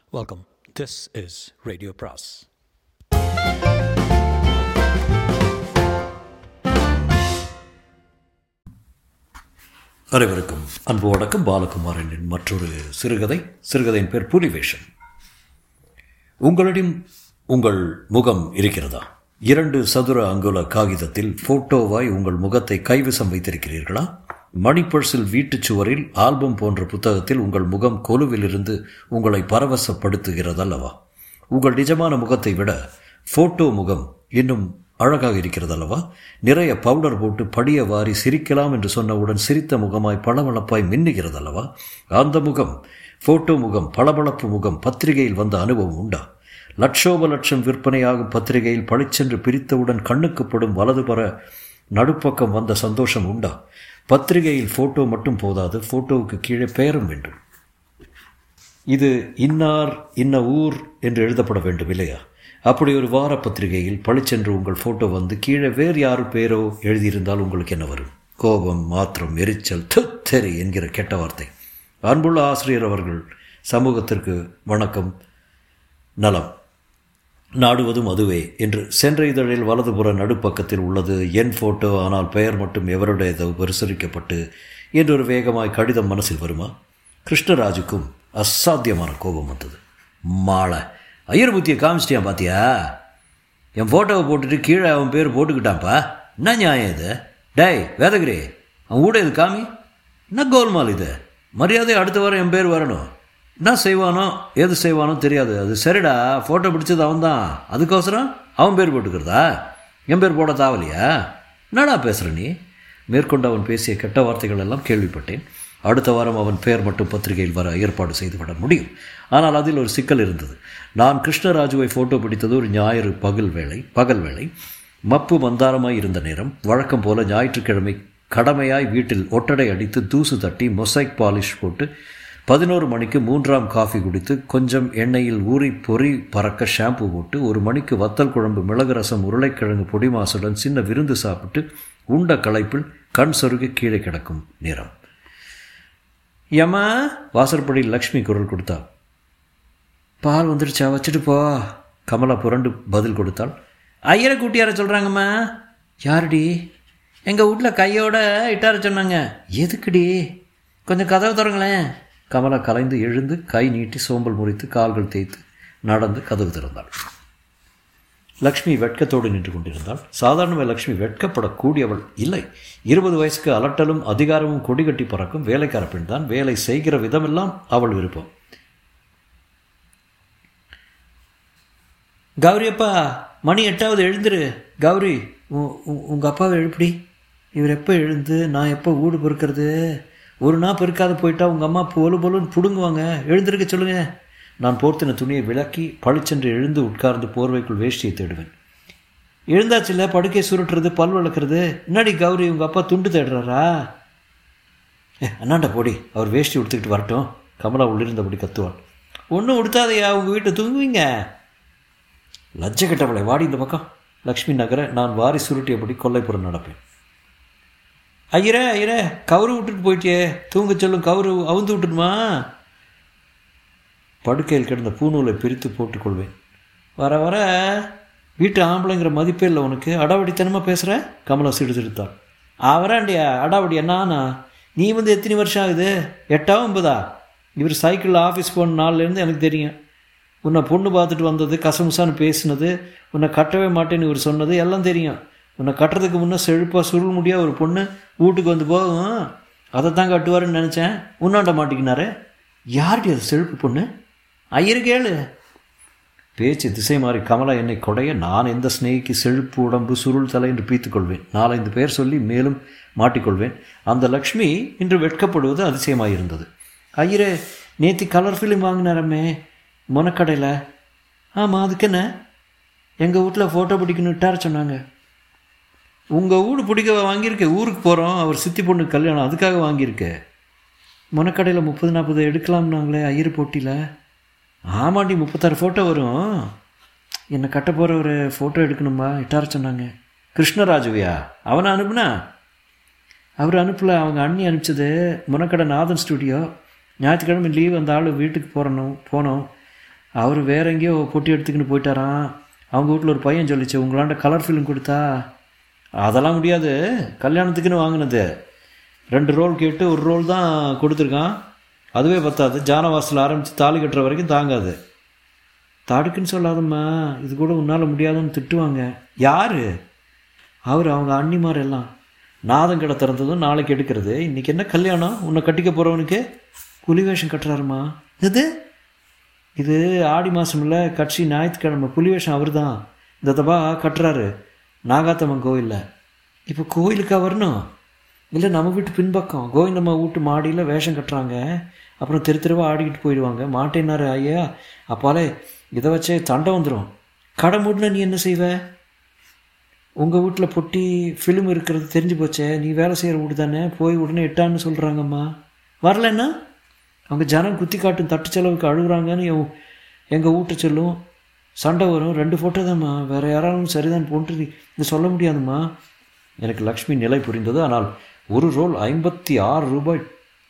Welcome. This is Radio Pras. அனைவருக்கும் அன்பு வணக்கம் பாலகுமாரனின் மற்றொரு சிறுகதை சிறுகதையின் பேர் புலிவேஷம் உங்களிடம் உங்கள் முகம் இருக்கிறதா இரண்டு சதுர அங்குல காகிதத்தில் போட்டோவாய் உங்கள் முகத்தை கைவசம் வைத்திருக்கிறீர்களா மணிப்பர்சில் வீட்டுச் சுவரில் ஆல்பம் போன்ற புத்தகத்தில் உங்கள் முகம் கொலுவிலிருந்து உங்களை பரவசப்படுத்துகிறதல்லவா உங்கள் நிஜமான முகத்தை விட போட்டோ முகம் இன்னும் அழகாக இருக்கிறதல்லவா நிறைய பவுடர் போட்டு படிய வாரி சிரிக்கலாம் என்று சொன்னவுடன் சிரித்த முகமாய் பளபளப்பாய் மின்னுகிறதல்லவா அந்த முகம் போட்டோ முகம் பளபளப்பு முகம் பத்திரிகையில் வந்த அனுபவம் உண்டா லட்சோப லட்சம் விற்பனையாகும் பத்திரிகையில் பளிச்சென்று பிரித்தவுடன் கண்ணுக்குப்படும் வலதுபுற நடுப்பக்கம் வந்த சந்தோஷம் உண்டா பத்திரிகையில் ஃபோட்டோ மட்டும் போதாது ஃபோட்டோவுக்கு கீழே பெயரும் வேண்டும் இது இன்னார் இன்ன ஊர் என்று எழுதப்பட வேண்டும் இல்லையா அப்படி ஒரு வார பத்திரிகையில் பளிச்சென்று உங்கள் ஃபோட்டோ வந்து கீழே வேறு யார் பேரோ எழுதியிருந்தால் உங்களுக்கு என்ன வரும் கோபம் மாத்திரம் எரிச்சல் துத்தெரி என்கிற கெட்ட வார்த்தை அன்புள்ள ஆசிரியர் அவர்கள் சமூகத்திற்கு வணக்கம் நலம் நாடுவதும் அதுவே என்று சென்ற இதழில் வலதுபுற நடுப்பக்கத்தில் உள்ளது என் ஃபோட்டோ ஆனால் பெயர் மட்டும் எவருடையதோ பரிசரிக்கப்பட்டு என்று ஒரு வேகமாய் கடிதம் மனசில் வருமா கிருஷ்ணராஜுக்கும் அசாத்தியமான கோபம் வந்தது மாலை ஐயர் புத்தியை காமிச்சிட்டியான் பாத்தியா என் ஃபோட்டோவை போட்டுட்டு கீழே அவன் பேர் போட்டுக்கிட்டான்ப்பா என்ன நியாயம் இது டேய் வேதகிரி அவன் கூட இது காமி என்ன கோல்மால் இது மரியாதை அடுத்த வாரம் என் பேர் வரணும் என்ன செய்வானோ ஏது செய்வானோ தெரியாது அது சரிடா ஃபோட்டோ பிடிச்சது அவன் தான் அதுக்கோசரம் அவன் பேர் போட்டுக்கிறதா என் பேர் போட தாவலையா என்னடா பேசுகிற நீ மேற்கொண்டு அவன் பேசிய கெட்ட வார்த்தைகள் எல்லாம் கேள்விப்பட்டேன் அடுத்த வாரம் அவன் பெயர் மட்டும் பத்திரிகையில் வர ஏற்பாடு செய்துவிட முடியும் ஆனால் அதில் ஒரு சிக்கல் இருந்தது நான் கிருஷ்ணராஜுவை ஃபோட்டோ பிடித்தது ஒரு ஞாயிறு பகல் வேளை பகல் வேளை மப்பு மந்தாரமாய் இருந்த நேரம் வழக்கம் போல ஞாயிற்றுக்கிழமை கடமையாய் வீட்டில் ஒட்டடை அடித்து தூசு தட்டி மொசைக் பாலிஷ் போட்டு பதினோரு மணிக்கு மூன்றாம் காஃபி குடித்து கொஞ்சம் எண்ணெயில் ஊறி பொறி பறக்க ஷாம்பு போட்டு ஒரு மணிக்கு வத்தல் குழம்பு மிளகு ரசம் உருளைக்கிழங்கு பொடி மாசுடன் சின்ன விருந்து சாப்பிட்டு உண்ட களைப்பில் கண் சொருகி கீழே கிடக்கும் நேரம் ஏம்மா வாசற்படியில் லக்ஷ்மி குரல் கொடுத்தாள் பால் வந்துடுச்சா வச்சுட்டு போ கமலா புரண்டு பதில் கொடுத்தாள் ஐயரை கூட்டியார சொல்கிறாங்கம்மா யாருடி எங்கள் வீட்டில் கையோட இட்டார சொன்னாங்க எதுக்குடி கொஞ்சம் கதவை திறங்களேன் கமலா கலைந்து எழுந்து கை நீட்டி சோம்பல் முறித்து கால்கள் தேய்த்து நடந்து கதவு திறந்தாள் லக்ஷ்மி வெட்கத்தோடு நின்று கொண்டிருந்தாள் சாதாரணமாக லக்ஷ்மி வெட்கப்படக்கூடியவள் இல்லை இருபது வயசுக்கு அலட்டலும் அதிகாரமும் கொடிகட்டி பறக்கும் வேலைக்கார பெண் தான் வேலை செய்கிற விதமெல்லாம் அவள் விருப்பம் கௌரி அப்பா மணி எட்டாவது எழுந்துரு கௌரி உங்கள் அப்பாவை எழுப்படி இவர் எப்போ எழுந்து நான் எப்போ வீடு பொறுக்கிறது ஒரு நாள் பெருக்காத போயிட்டா உங்கள் அம்மா பொலு பொலுன்னு பிடுங்குவாங்க எழுந்திருக்க சொல்லுங்க நான் போர்த்தின துணியை விளக்கி பளிச்சென்று எழுந்து உட்கார்ந்து போர்வைக்குள் வேஷ்டியை தேடுவேன் எழுந்தாச்சுல படுக்கை சுருட்டுறது பல் வளர்க்குறது என்னடி கௌரி உங்கள் அப்பா துண்டு தேடுறாரா ஏ அண்ணாண்ட போடி அவர் வேஷ்டி உடுத்துக்கிட்டு வரட்டும் கமலா உள்ளிருந்தபடி கத்துவாள் ஒன்றும் உடுத்தாதையா உங்கள் வீட்டை தூங்குவீங்க லஜ்ஜ கெட்டவளை வாடி இந்த பக்கம் லக்ஷ்மி நகர நான் வாரி சுருட்டியபடி கொல்லைப்புறம் நடப்பேன் ஐயரே ஐயரே கவுரு விட்டுட்டு போயிட்டியே தூங்க சொல்லும் கவுரு அவுந்து விட்டுணுமா படுக்கையில் கிடந்த பூநூலை பிரித்து போட்டுக்கொள்வேன் வர வர வீட்டு ஆம்பளைங்கிற மதிப்பே இல்லை உனக்கு அடாவடித்தனமாக பேசுகிற கமலா சிடுசிடுத்தாள் அவராண்டியா அடாவடி என்னானா நீ வந்து எத்தனை வருஷம் ஆகுது எட்டா ஒன்பதா இவர் சைக்கிளில் ஆஃபீஸ் போன நாள்லேருந்து எனக்கு தெரியும் உன்னை பொண்ணு பார்த்துட்டு வந்தது கசமுசான்னு பேசினது உன்னை கட்டவே மாட்டேன்னு இவர் சொன்னது எல்லாம் தெரியும் உன்னை கட்டுறதுக்கு முன்னே செழுப்பாக சுருள் முடியா ஒரு பொண்ணு வீட்டுக்கு வந்து போகும் அதை தான் கட்டுவாருன்னு நினச்சேன் உன்னாண்ட மாட்டிக்கினாரு யார்டி அது செழுப்பு பொண்ணு ஐயரு கேளு பேச்சு திசை மாறி கமலா என்னை கொடைய நான் எந்த ஸ்னேகிக்கு செழுப்பு உடம்பு சுருள் தலை என்று பீத்துக்கொள்வேன் நாலைந்து பேர் சொல்லி மேலும் மாட்டிக்கொள்வேன் அந்த லக்ஷ்மி இன்று வெட்கப்படுவது அதிசயமாயிருந்தது ஐயரே நேத்தி கலர் ஃபிலிம் வாங்கினாரம்மே முனக்கடையில் ஆமாம் அதுக்கு என்ன எங்கள் வீட்டில் ஃபோட்டோ பிடிக்கணுட்டார சொன்னாங்க உங்கள் வீடு பிடிக்க வாங்கியிருக்க ஊருக்கு போகிறோம் அவர் சித்தி பொண்ணு கல்யாணம் அதுக்காக வாங்கியிருக்க முனக்கடையில் முப்பது நாற்பது எடுக்கலாம்னாங்களே ஐயர் போட்டியில் ஆமாண்டி முப்பத்தாறு ஃபோட்டோ வரும் என்னை கட்ட போகிற ஒரு ஃபோட்டோ எடுக்கணுமா இட்டார சொன்னாங்க கிருஷ்ணராஜுவியா அவனை அனுப்புனா அவர் அனுப்பல அவங்க அண்ணி அனுப்பிச்சது முனக்கடை நாதன் ஸ்டுடியோ ஞாயிற்றுக்கிழமை லீவ் அந்த ஆள் வீட்டுக்கு போகிறணும் போனோம் அவர் வேற எங்கேயோ பொட்டி எடுத்துக்கின்னு போயிட்டாராம் அவங்க வீட்டில் ஒரு பையன் சொல்லிச்சு உங்களாண்ட கலர் ஃபிலிம் கொடுத்தா அதெல்லாம் முடியாது கல்யாணத்துக்குன்னு வாங்கினது ரெண்டு ரோல் கேட்டு ஒரு ரோல் தான் கொடுத்துருக்கான் அதுவே பத்தாது ஜானவாசல் ஆரம்பித்து தாலி கட்டுற வரைக்கும் தாங்காது தடுக்குன்னு சொல்லாதம்மா இது கூட உன்னால் முடியாதுன்னு திட்டுவாங்க யார் அவர் அவங்க அண்ணிமார் எல்லாம் நாதம் கடை திறந்ததும் நாளைக்கு எடுக்கிறது இன்றைக்கி என்ன கல்யாணம் உன்னை கட்டிக்க போகிறவனுக்கு புலி வேஷம் கட்டுறாருமா இது இது ஆடி மாதம்ல கட்சி ஞாயிற்றுக்கிழமை புலி வேஷம் அவர் தான் இந்த தபா கட்டுறாரு நாகாத்தம்மன் கோயிலில் இப்போ கோயிலுக்கா வரணும் இல்லை நம்ம வீட்டு பின்பக்கம் கோவிந்தம்மா வீட்டு மாடியில் வேஷம் கட்டுறாங்க அப்புறம் தெரு தெருவாக ஆடிக்கிட்டு போயிடுவாங்க மாட்டேன்னாரு ஐயா அப்பாலே இதை வச்சே தண்டை வந்துடும் கடை மூடினா நீ என்ன செய்வ உங்கள் வீட்டில் பொட்டி ஃபிலிம் இருக்கிறது தெரிஞ்சு போச்சே நீ வேலை செய்கிற வீடு தானே போய் உடனே எட்டான்னு சொல்கிறாங்கம்மா வரலன்னா அவங்க ஜனம் குத்தி காட்டும் தட்டு செலவுக்கு அழுகுறாங்கன்னு என் எங்கள் வீட்டை சொல்லும் சண்டை வரும் ரெண்டு ஃபோட்டோ தான்மா வேறு யாராலும் சரிதான் போன்று இது சொல்ல முடியாதும்மா எனக்கு லக்ஷ்மி நிலை புரிந்தது ஆனால் ஒரு ரோல் ஐம்பத்தி ஆறு ரூபாய்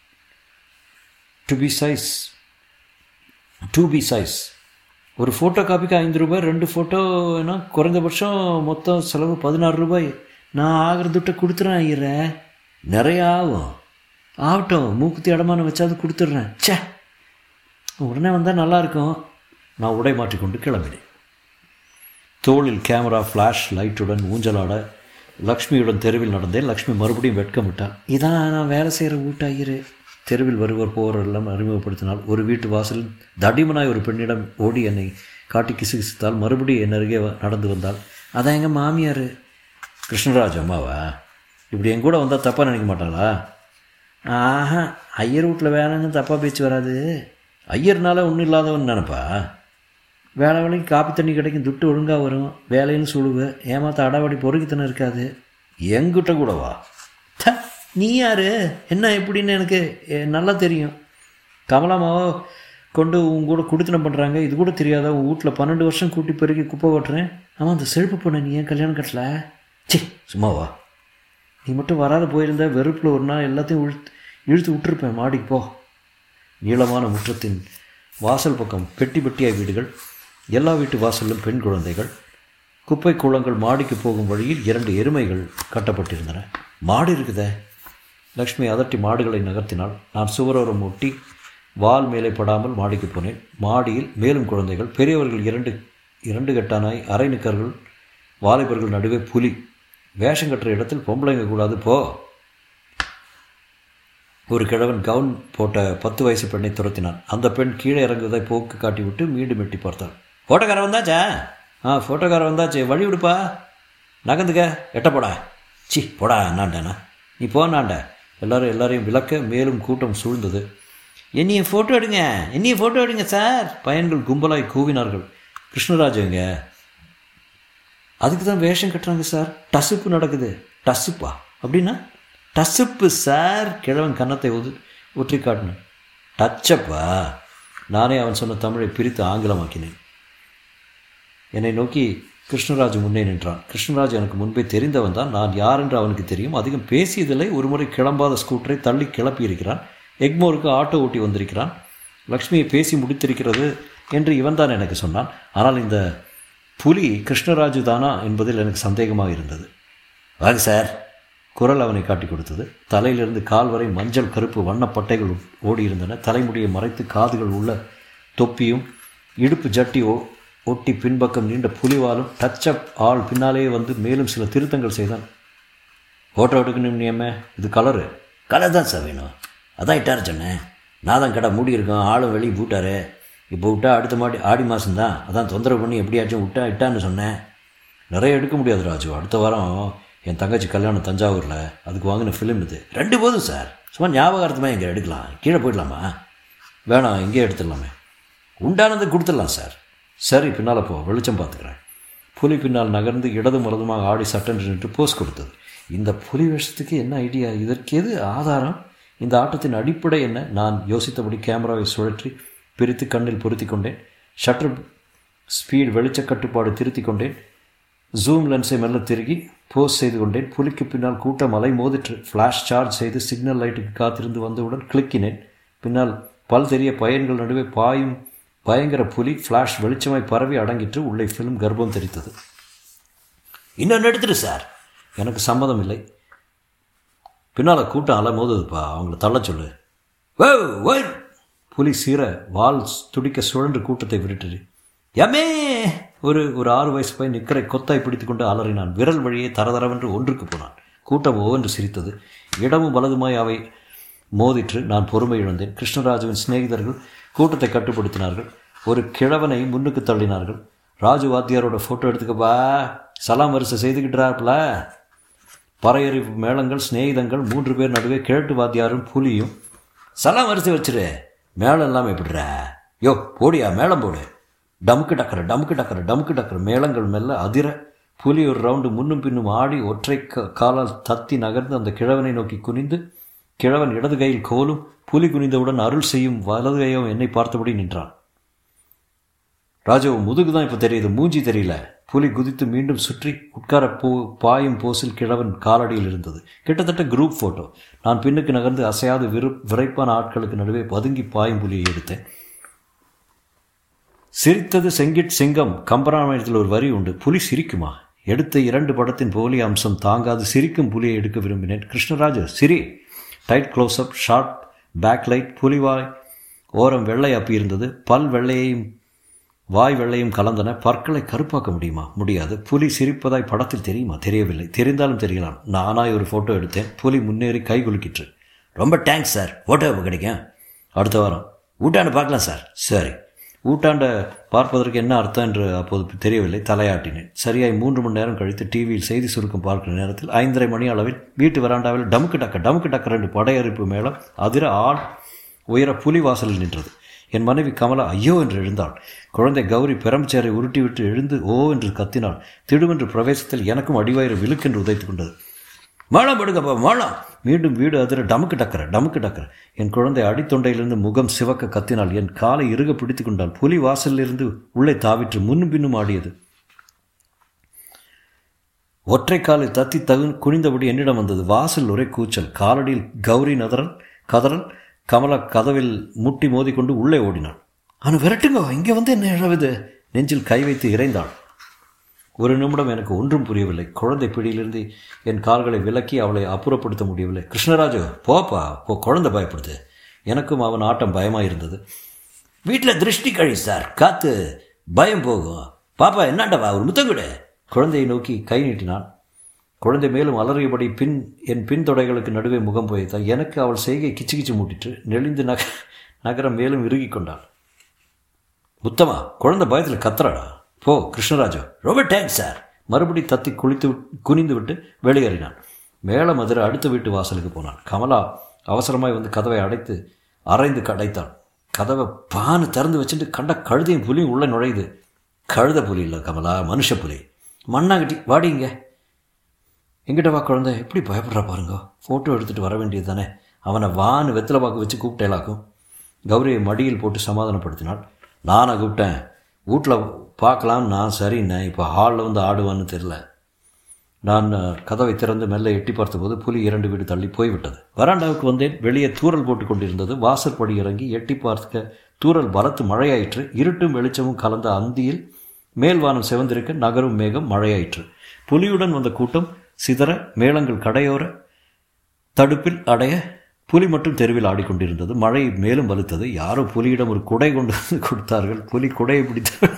two B size two B size ஒரு ஃபோட்டோ காப்பிக்கு ஐந்து ரூபாய் ரெண்டு ஃபோட்டோனா குறைந்தபட்சம் மொத்தம் செலவு பதினாறு ரூபாய் நான் ஆகிற துட்டை கொடுத்துறேன் ஐயர நிறைய ஆகும் ஆகட்டும் மூக்குத்தி அடமானம் வச்சாது கொடுத்துட்றேன் ச்சே உடனே வந்தால் நல்லாயிருக்கும் நான் உடை மாற்றிக்கொண்டு கிளம்பினேன் தோளில் கேமரா ஃப்ளாஷ் லைட்டுடன் ஊஞ்சலாட லக்ஷ்மியுடன் தெருவில் நடந்தேன் லக்ஷ்மி மறுபடியும் வெட்கமிட்டாள் இதான் நான் வேலை செய்கிற வீட்டாயிரு தெருவில் வருவர் போவர் எல்லாம் அறிமுகப்படுத்தினால் ஒரு வீட்டு வாசலில் தடிமனாய் ஒரு பெண்ணிடம் ஓடி என்னை காட்டி கிசுகிசுத்தால் மறுபடியும் என் அருகே வ- நடந்து வந்தாள் அதான் எங்கள் மாமியார் கிருஷ்ணராஜ் அம்மாவா இப்படி என் கூட வந்தால் தப்பாக நினைக்க மாட்டாளா ஆஹா ஐயர் வீட்டில் வேலைன்னு தப்பாக பேச்சு வராது ஐயர்னால ஒன்றும் இல்லாதவன் நினப்பா வேலை வேலைக்கு காப்பி தண்ணி கிடைக்கும் துட்டு ஒழுங்காக வரும் வேலைன்னு சொல்லுவ ஏமாத்த அடாவடி பொறுக்கித்தனம் இருக்காது எங்கிட்ட கூட வா ச்ச, நீ யாரு என்ன எப்படின்னு எனக்கு எ, நல்லா தெரியும் கமலாமாவோ கொண்டு உன் கூட குடித்தனம் பண்ணுறாங்க இது கூட தெரியாதா உன் வீட்டில் பன்னெண்டு வருஷம் கூட்டி பெருக்கி குப்பை ஓட்டுறேன் ஆமாம் அந்த செழுப்பு பொண்ணை நீ ஏன் கல்யாணம் கட்டல சி சும்மாவா நீ மட்டும் வராத போயிருந்தா வெறுப்பில் ஒரு நாள் எல்லாத்தையும் இழுத்து இழுத்து விட்டுருப்பேன் மாடிக்கு போ நீளமான முற்றத்தின் வாசல் பக்கம் பெட்டி பெட்டியாய் வீடுகள் எல்லா வீட்டு வாசலிலும் பெண் குழந்தைகள் குப்பை கூளங்கள் மாடிக்கு போகும் வழியில் இரண்டு எருமைகள் கட்டப்பட்டிருந்தன மாடு இருக்குதே லக்ஷ்மி அதட்டி மாடுகளை நகர்த்தினாள் நான் சுவரோரம் ஒட்டி வால் மேலே படாமல் மாடிக்கு போனேன் மாடியில் மேலும் குழந்தைகள் பெரியவர்கள் இரண்டு இரண்டு கட்டானாய் அரை நிக்கர்கள் வாலிபர்கள் நடுவே புலி வேஷம் கட்டுற இடத்தில் பொம்பளைங்க கூடாது போ ஒரு கிழவன் கவுன் போட்ட பத்து வயசு பெண்ணை துரத்தினான் அந்த பெண் கீழே இறங்குவதை போக்கு காட்டிவிட்டு மீண்டும் எட்டி பார்த்தாள் ஃபோட்டோக்காரன் வந்தாச்சா ஆ ஃபோட்டோக்காரன் வந்தாச்சு வழி விடுப்பா நகர்ந்துக்க எட்ட போடா சி போடா என்னாண்டேண்ணா நீ போனாண்ட எல்லாரும் எல்லாரையும் விளக்க மேலும் கூட்டம் சூழ்ந்தது என்னைய ஃபோட்டோ எடுங்க என்னைய ஃபோட்டோ எடுங்க சார் பையன்கள் கும்பலாய் கூவினார்கள் கிருஷ்ணராஜ் எங்க அதுக்கு தான் வேஷம் கட்டுறாங்க சார் டசுப்பு நடக்குது டசுப்பா அப்படின்னா டசுப்பு சார் கிழவன் கன்னத்தை ஒது ஒற்றி காட்டினேன் டச்சப்பா நானே அவன் சொன்ன தமிழை பிரித்து ஆங்கிலமாக்கினேன் என்னை நோக்கி கிருஷ்ணராஜ் முன்னே நின்றான் கிருஷ்ணராஜ் எனக்கு முன்பே தெரிந்தவன் தான் நான் யார் என்று அவனுக்கு தெரியும் அதிகம் பேசியதில்லை ஒருமுறை கிளம்பாத ஸ்கூட்டரை தள்ளி கிளப்பி இருக்கிறான் எக்மோருக்கு ஆட்டோ ஓட்டி வந்திருக்கிறான் லக்ஷ்மியை பேசி முடித்திருக்கிறது என்று இவன் தான் எனக்கு சொன்னான் ஆனால் இந்த புலி கிருஷ்ணராஜு தானா என்பதில் எனக்கு சந்தேகமாக இருந்தது வாங்க சார் குரல் அவனை காட்டி கொடுத்தது தலையிலிருந்து கால் வரை மஞ்சள் கருப்பு வண்ணப்பட்டைகள் ஓடியிருந்தன தலைமுடியை மறைத்து காதுகள் உள்ள தொப்பியும் இடுப்பு ஜட்டி ஓ ஒட்டி பின்பக்கம் நீண்ட புலிவாலும் டச்சப் ஆள் பின்னாலேயே வந்து மேலும் சில திருத்தங்கள் செய்தான் ஃபோட்டோ எடுக்கணும் நீமே இது கலரு கலர் தான் சார் வேணும் அதான் இட்டார் சொன்னேன் நான் தான் கடை மூடி இருக்கோம் ஆளும் வெளியே போட்டாரு இப்போ விட்டா அடுத்த மாடி ஆடி மாதம் தான் அதான் தொந்தரவு பண்ணி எப்படியாச்சும் விட்டா இட்டான்னு சொன்னேன் நிறைய எடுக்க முடியாது ராஜு அடுத்த வாரம் என் தங்கச்சி கல்யாணம் தஞ்சாவூரில் அதுக்கு வாங்கின ஃபிலிம் இது ரெண்டு போதும் சார் சும்மா ஞாபகார்த்தமாக இங்கே எடுக்கலாம் கீழே போயிடலாமா வேணாம் இங்கே எடுத்துடலாமே உண்டானது கொடுத்துடலாம் சார் சரி பின்னால் போ வெளிச்சம் பார்த்துக்கிறேன் புலி பின்னால் நகர்ந்து இடது மலதுமாக ஆடி சட்டென்று நின்று போஸ் கொடுத்தது இந்த புலி வேஷத்துக்கு என்ன ஐடியா இதற்கு எது ஆதாரம் இந்த ஆட்டத்தின் அடிப்படை என்ன நான் யோசித்தபடி கேமராவை சுழற்றி பிரித்து கண்ணில் பொருத்தி கொண்டேன் ஷட்டர் ஸ்பீட் வெளிச்ச கட்டுப்பாடு திருத்தி கொண்டேன் ஜூம் லென்ஸை மெல்ல திருகி போஸ் செய்து கொண்டேன் புலிக்கு பின்னால் கூட்டம் அலை மோதிற்று ஃப்ளாஷ் சார்ஜ் செய்து சிக்னல் லைட்டுக்கு காத்திருந்து வந்தவுடன் கிளிக்கினேன் பின்னால் பல் தெரிய பயன்கள் நடுவே பாயும் பயங்கர புலி ஃப்ளாஷ் வெளிச்சமாய் பரவி அடங்கிட்டு உள்ளே ஃபிலிம் கர்ப்பம் தெரித்தது இன்னொன்று எடுத்துரு சார் எனக்கு சம்மதம் இல்லை பின்னால் கூட்டம் அலை மோதுதுப்பா அவங்கள தள்ள சொல்லு ஓ ஓ புலி சீர வால் துடிக்க சுழன்று கூட்டத்தை விரட்டுது எமே ஒரு ஒரு ஆறு வயசு பையன் நிக்கரை கொத்தாய் பிடித்துக் கொண்டு அலறினான் விரல் வழியே தரதரவென்று ஒன்றுக்கு போனான் கூட்டம் ஒவ்வொன்று சிரித்தது இடமும் வலதுமாய் அவை மோதிற்று நான் பொறுமை இழந்தேன் கிருஷ்ணராஜுவின் சிநேகிதர்கள் கூட்டத்தை கட்டுப்படுத்தினார்கள் ஒரு கிழவனை முன்னுக்கு தள்ளினார்கள் ராஜு வாத்தியாரோட ஃபோட்டோ எடுத்துக்கப்பா சலாம் வரிசை செய்துக்கிட்டுறாப்புல பறையறிவு மேளங்கள் சிநேகிதங்கள் மூன்று பேர் நடுவே கிழட்டு வாத்தியாரும் புலியும் சலாம் வரிசை வச்சிரு மேளம் இல்லாமல் எப்படிற யோ போடியா மேளம் போடு டமுக்கு டக்கர டமுக்கு டக்கர டமுக்கு டக்கர மேளங்கள் மெல்ல அதிர புலி ஒரு ரவுண்டு முன்னும் பின்னும் ஆடி ஒற்றை காலால் தத்தி நகர்ந்து அந்த கிழவனை நோக்கி குனிந்து கிழவன் இடது கையில் கோலும் புலி குனிந்தவுடன் அருள் செய்யும் வலது கையோ என்னை பார்த்தபடி நின்றான் ராஜு முதுகு தான் இப்போ தெரியுது மூஞ்சி தெரியல புலி குதித்து மீண்டும் சுற்றி உட்கார போ பாயும் போஸில் கிழவன் காலடியில் இருந்தது கிட்டத்தட்ட குரூப் ஃபோட்டோ நான் பின்னுக்கு நகர்ந்து அசையாது விரு விரைப்பான ஆட்களுக்கு நடுவே பதுங்கி பாயும் புலியை எடுத்தேன் சிரித்தது செங்கிட் சிங்கம் கம்பராமாயணத்தில் ஒரு வரி உண்டு புலி சிரிக்குமா எடுத்த இரண்டு படத்தின் போலி அம்சம் தாங்காது சிரிக்கும் புலியை எடுக்க விரும்பினேன் கிருஷ்ணராஜ் சிரி டைட் க்ளோஸ்அப் ஷார்ட் பேக்லைட் புலிவாய் ஓரம் வெள்ளை அப்பி இருந்தது பல் வெள்ளையையும் வாய் வெள்ளையும் கலந்தன பற்களை கருப்பாக்க முடியுமா முடியாது புலி சிரிப்பதாய் படத்தில் தெரியுமா தெரியவில்லை தெரிந்தாலும் தெரியலாம் நானாய் ஒரு ஃபோட்டோ எடுத்தேன் புலி முன்னேறி கை குலுக்கிற்று ரொம்ப தேங்க்ஸ் சார் ஃபோட்டோ எப்போ கிடைக்கும் அடுத்த வாரம் ஊட்டாண்டு பார்க்கலாம் சார் சரி ஊட்டாண்ட பார்ப்பதற்கு என்ன அர்த்தம் என்று அப்போது தெரியவில்லை தலையாட்டினேன் சரியாய் மூன்று மணி நேரம் கழித்து டிவியில் செய்தி சுருக்கம் பார்க்கிற நேரத்தில் ஐந்தரை மணி அளவில் வீட்டு வராண்டாவில் டமுக்கு டக்க டமுக்கு டக்க ரெண்டு படையறிப்பு மேலும் அதிர ஆள் உயர புலி வாசலில் நின்றது என் மனைவி கமலா ஐயோ என்று எழுந்தாள் குழந்தை கௌரி பெரம்பச்சேரை உருட்டிவிட்டு எழுந்து ஓ என்று கத்தினாள் திடுமென்று பிரவேசத்தில் எனக்கும் அடிவயிறு விழுக்கென்று உதைத்து கொண்டது மாளம் படுங்கப்பா மாளம் மீண்டும் வீடு அதிர டமுக்கு டக்கற டமுக்கு டக்கற என் குழந்தை அடித்தொண்டையிலிருந்து முகம் சிவக்க கத்தினாள் என் காலை இறுக பிடித்து கொண்டாள் புலி வாசலிலிருந்து உள்ளே தாவிற்று முன்னும் பின்னும் ஆடியது ஒற்றை காலை தத்தி தகு குனிந்தபடி என்னிடம் வந்தது வாசல் ஒரே கூச்சல் காலடியில் கௌரி நதரல் கதறல் கமலா கதவில் முட்டி மோதிக்கொண்டு உள்ளே ஓடினாள் அவனு விரட்டுங்க இங்கே வந்து என்ன இழவுது நெஞ்சில் கை வைத்து இறைந்தாள் ஒரு நிமிடம் எனக்கு ஒன்றும் புரியவில்லை குழந்தை பிடியிலிருந்து என் கால்களை விலக்கி அவளை அப்புறப்படுத்த முடியவில்லை கிருஷ்ணராஜு போப்பா போ குழந்தை பயப்படுது எனக்கும் அவன் ஆட்டம் பயமாக இருந்தது வீட்டில் திருஷ்டி கழி சார் காத்து பயம் போகும் பாப்பா என்னாண்டவா ஒரு முத்தங்குடு குழந்தையை நோக்கி கை நீட்டினான் குழந்தை மேலும் அலறியபடி பின் என் பின்தொடைகளுக்கு நடுவே முகம் போய்த்தான் எனக்கு அவள் செய்கை கிச்சு கிச்சு மூட்டிட்டு நெளிந்து நக நகரம் மேலும் இறுகி கொண்டாள் முத்தமா குழந்தை பயத்தில் கத்துறாடா போ கிருஷ்ணராஜா ரொம்ப தேங்க்ஸ் சார் மறுபடி தத்தி குளித்து குனிந்து விட்டு வெளியேறினான் மேல மதுரை அடுத்த வீட்டு வாசலுக்கு போனான் கமலா அவசரமாய் வந்து கதவை அடைத்து அரைந்து கடைத்தாள் கதவை பானு திறந்து வச்சுட்டு கண்ட கழுதையும் புலியும் உள்ளே நுழையுது கழுத புலி இல்லை கமலா மனுஷ புலி மண்ணாங்கட்டி வாடிங்க எங்கிட்ட வா குழந்தை எப்படி பயப்படுறா பாருங்க ஃபோட்டோ எடுத்துகிட்டு வர வேண்டியது தானே அவனை வான்னு வெத்தலை பாக்கு வச்சு கூப்பிட்டேலாக்கும் கௌரியை மடியில் போட்டு சமாதானப்படுத்தினாள் நானை கூப்பிட்டேன் வீட்டில் பார்க்கலாம் நான் சரிண்ணே இப்போ ஹாலில் வந்து ஆடுவான்னு தெரில நான் கதவை திறந்து மெல்ல எட்டி பார்த்தபோது புலி இரண்டு வீடு தள்ளி போய்விட்டது வராண்டாவுக்கு வந்தேன் வெளியே தூரல் போட்டு கொண்டிருந்தது வாசற்படி இறங்கி எட்டி பார்க்க தூரல் பலத்து மழையாயிற்று இருட்டும் வெளிச்சமும் கலந்த அந்தியில் மேல்வானம் சிவந்திருக்க நகரும் மேகம் மழையாயிற்று புலியுடன் வந்த கூட்டம் சிதற மேளங்கள் கடையோர தடுப்பில் அடைய புலி மட்டும் தெருவில் ஆடிக்கொண்டிருந்தது மழை மேலும் வலுத்தது யாரோ புலியிடம் ஒரு குடை கொண்டு வந்து கொடுத்தார்கள் புலி குடையை பிடித்த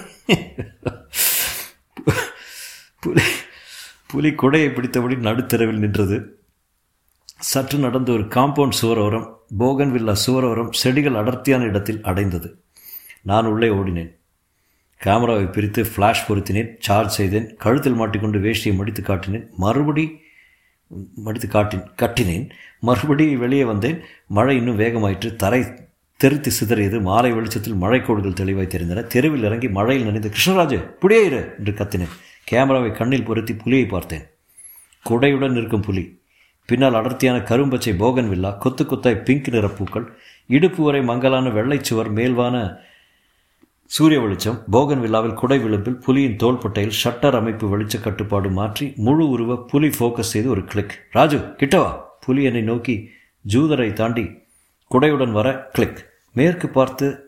புலி புலி குடையை பிடித்தபடி நடுத்தெருவில் நின்றது சற்று நடந்து ஒரு காம்பவுண்ட் சுவரோரம் போகன்வில்லா சுவரோரம் செடிகள் அடர்த்தியான இடத்தில் அடைந்தது நான் உள்ளே ஓடினேன் கேமராவை பிரித்து ஃப்ளாஷ் பொருத்தினேன் சார்ஜ் செய்தேன் கழுத்தில் மாட்டிக்கொண்டு வேஷ்டியை மடித்து காட்டினேன் மறுபடி மடித்து காட்டின் கட்டினேன் மறுபடி வெளியே வந்தேன் மழை இன்னும் வேகமாயிற்று தரை தெருத்து சிதறியது மாலை வெளிச்சத்தில் மழைக்கோடுகள் தெளிவாய் தெரிந்தன தெருவில் இறங்கி மழையில் நனைந்த கிருஷ்ணராஜு புடியே இரு என்று கத்தினேன் கேமராவை கண்ணில் பொருத்தி புலியை பார்த்தேன் குடையுடன் இருக்கும் புலி பின்னால் அடர்த்தியான கரும்பச்சை போகன் வில்லா கொத்து கொத்தாய் பிங்க் நிற பூக்கள் இடுப்பு வரை மங்கலான வெள்ளைச்சுவர் மேல்வான சூரிய வெளிச்சம் போகன் வில்லாவில் குடை விளிம்பில் புலியின் தோள்பட்டையில் ஷட்டர் அமைப்பு வெளிச்ச கட்டுப்பாடு மாற்றி முழு உருவ புலி ஃபோக்கஸ் செய்து ஒரு கிளிக் ராஜு கிட்டவா புலி என்னை நோக்கி ஜூதரை தாண்டி குடையுடன் வர கிளிக் மேற்கு பார்த்து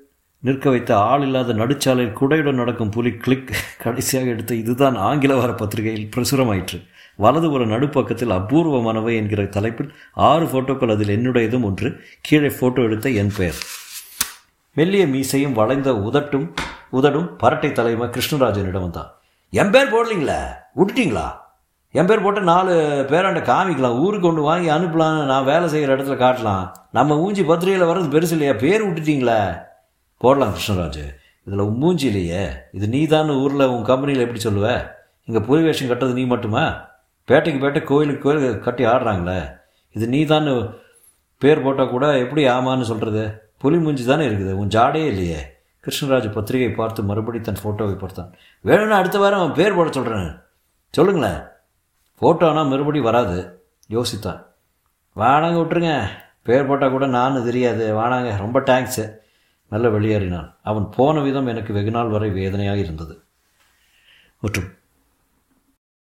நிற்க வைத்த ஆள் இல்லாத நடுச்சாலையில் குடையுடன் நடக்கும் புலி கிளிக் கடைசியாக எடுத்த இதுதான் ஆங்கில வார பத்திரிகையில் பிரசுரமாயிற்று வலதுபுற நடுப்பக்கத்தில் அபூர்வமானவை என்கிற தலைப்பில் ஆறு ஃபோட்டோக்கள் அதில் என்னுடையதும் ஒன்று கீழே ஃபோட்டோ எடுத்த என் பெயர் மெல்லிய மீசையும் வளைந்த உதட்டும் உதடும் பரட்டை தலைமை கிருஷ்ணராஜனிடம் வந்தான் என் பேர் போடலீங்களா விட்டுட்டீங்களா என் பேர் போட்டு நாலு பேராண்ட காமிக்கலாம் ஊருக்கு கொண்டு வாங்கி அனுப்பலாம் நான் வேலை செய்கிற இடத்துல காட்டலாம் நம்ம மூஞ்சி பத்திரிகையில் வர்றது பெருசு இல்லையா பேர் விட்டுட்டீங்களா போடலாம் கிருஷ்ணராஜ் இதில் உன் மூஞ்சி இல்லையே இது நீ தான் ஊரில் உன் கம்பெனியில் எப்படி சொல்லுவ இங்கே புலி வேஷம் கட்டுறது நீ மட்டுமா பேட்டைக்கு பேட்டை கோயிலுக்கு கோயில் கட்டி ஆடுறாங்களே இது நீ தான் பேர் போட்டால் கூட எப்படி ஆமான்னு சொல்கிறது புலி மூஞ்சி தானே இருக்குது உன் ஜாடே இல்லையே கிருஷ்ணராஜ் பத்திரிகை பார்த்து மறுபடி தன் ஃபோட்டோவை பார்த்தான் வேணும்னா அடுத்த வாரம் அவன் பேர் போட சொல்கிறேன் சொல்லுங்களேன் ஃபோட்டோனா மறுபடி வராது யோசித்தான் வாடாங்க விட்டுருங்க பேர் போட்டால் கூட நான் தெரியாது வாடாங்க ரொம்ப தேங்க்ஸு நல்ல வெளியேறினான் அவன் போன விதம் எனக்கு வெகு நாள் வரை வேதனையாக இருந்தது மற்றும்